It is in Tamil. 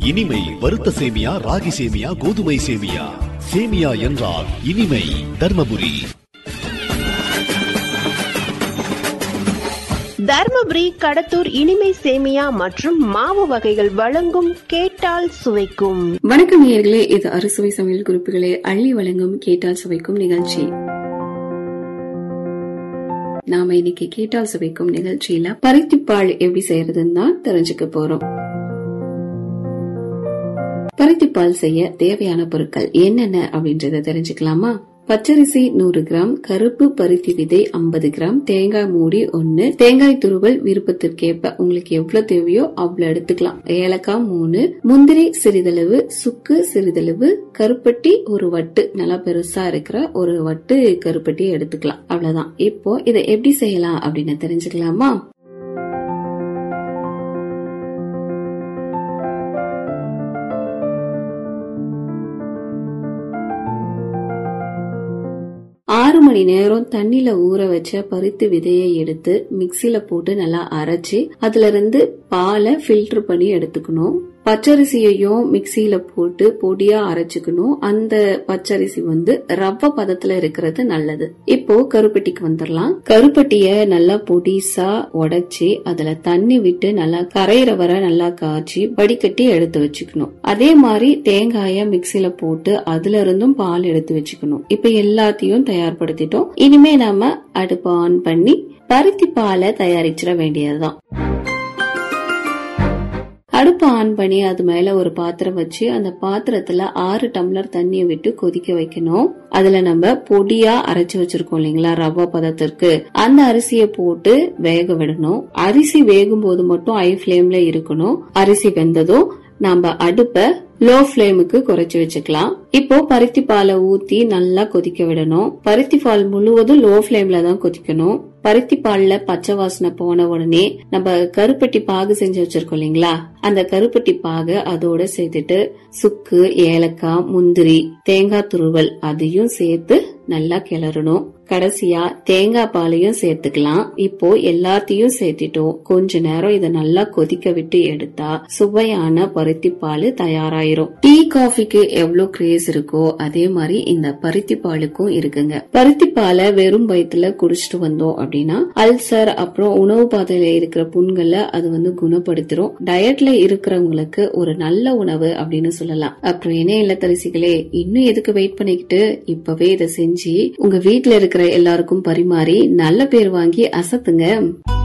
இனிமை வறுத்த சேமியா ராகி சேமியா கோதுமை சேமியா சேமியா என்றால் இனிமை தர்மபுரி தர்மபுரி கடத்தூர் இனிமை சேமியா மற்றும் மாவு வகைகள் வழங்கும் கேட்டால் சுவைக்கும் வணக்கம் நேயர்களே இது அறுசுவை சமையல் குறிப்புகளை அள்ளி வழங்கும் கேட்டால் சுவைக்கும் நிகழ்ச்சி நாம இன்னைக்கு கேட்டால் சுவைக்கும் நிகழ்ச்சியில பருத்திப்பால் எப்படி செய்யறதுன்னு தான் தெரிஞ்சுக்க போறோம் பருத்திப்பால் செய்ய தேவையான பொருட்கள் என்னென்ன அப்படின்றத தெரிஞ்சுக்கலாமா பச்சரிசி நூறு கிராம் கருப்பு பருத்தி விதை ஐம்பது கிராம் தேங்காய் மூடி ஒன்னு தேங்காய் துருவல் விருப்பத்திற்கேற்ப உங்களுக்கு எவ்வளவு தேவையோ அவ்வளவு எடுத்துக்கலாம் ஏலக்காய் மூணு முந்திரி சிறிதளவு சுக்கு சிறிதளவு கருப்பட்டி ஒரு வட்டு நல்லா பெருசா இருக்கிற ஒரு வட்டு கருப்பட்டி எடுத்துக்கலாம் அவ்வளவுதான் இப்போ இதை எப்படி செய்யலாம் அப்படின்னு தெரிஞ்சுக்கலாமா ஆறு மணி நேரம் தண்ணில ஊற வச்ச பருத்தி விதையை எடுத்து மிக்சில போட்டு நல்லா அரைச்சு அதுல இருந்து பாலை ஃபில்டர் பண்ணி எடுத்துக்கணும் பச்சரிசியையும் மிக்சியில போட்டு பொடியா அரைச்சுக்கணும் அந்த பச்சரிசி வந்து ரவ பதத்துல இருக்கிறது நல்லது இப்போ கருப்பட்டிக்கு வந்துடலாம் கருப்பட்டிய நல்லா பொடிசா உடைச்சி அதுல தண்ணி விட்டு நல்லா கரையிற வர நல்லா காய்ச்சி வடிகட்டி எடுத்து வச்சுக்கணும் அதே மாதிரி தேங்காய மிக்சியில போட்டு அதுல இருந்தும் பால் எடுத்து வச்சுக்கணும் இப்ப எல்லாத்தையும் தயார்படுத்திட்டோம் இனிமே நாம அடுப்பு ஆன் பண்ணி பருத்தி பாலை தயாரிச்சிட வேண்டியதுதான் அடுப்பு ஆன் பண்ணி அது மேல ஒரு பாத்திரம் வச்சு அந்த பாத்திரத்துல ஆறு டம்ளர் தண்ணியை விட்டு கொதிக்க வைக்கணும் அதுல நம்ம பொடியா அரைச்சு வச்சிருக்கோம் இல்லைங்களா ரவா பதத்திற்கு அந்த அரிசியை போட்டு வேக விடணும் அரிசி வேகும் போது மட்டும் ஐ ஃபிளேம்ல இருக்கணும் அரிசி வெந்ததும் நாம அடுப்ப லோ ஃபிளேமுக்கு குறைச்சு வச்சுக்கலாம் இப்போ பருத்தி பாலை ஊத்தி நல்லா கொதிக்க விடணும் பருத்தி பால் முழுவதும் லோ ஃபிளேம்ல தான் கொதிக்கணும் பருத்தி பால்ல பச்சை வாசனை போன உடனே நம்ம கருப்பட்டி பாகு செஞ்சு வச்சிருக்கோம் இல்லைங்களா அந்த கருப்பட்டி பாக அதோட சேர்த்துட்டு சுக்கு ஏலக்காய் முந்திரி தேங்காய் துருவல் அதையும் சேர்த்து நல்லா கிளறணும் கடைசியா தேங்காய் பாலையும் சேர்த்துக்கலாம் இப்போ எல்லாத்தையும் சேர்த்துட்டோம் கொஞ்ச நேரம் இதை நல்லா கொதிக்க விட்டு எடுத்தா சுவையான பருத்தி பால் தயாராயிரும் டீ காஃபிக்கு எவ்வளவு கிரேஸ் இருக்கோ அதே மாதிரி இந்த பருத்தி பாலுக்கும் இருக்குங்க பருத்தி பாலை வெறும் வயிற்றுல குடிச்சிட்டு வந்தோம் அப்படின்னா அல்சர் அப்புறம் உணவு பாதையில இருக்கிற புண்களை அது வந்து குணப்படுத்திரும் டயட்ல இருக்கிறவங்களுக்கு ஒரு நல்ல உணவு அப்படின்னு சொல்லலாம் அப்புறம் என்ன இல்லத்தரசிகளே இன்னும் எதுக்கு வெயிட் பண்ணிக்கிட்டு இப்பவே இதை செஞ்சு உங்க வீட்ல இருக்கிற எல்லாருக்கும் பரிமாறி நல்ல பேர் வாங்கி அசத்துங்க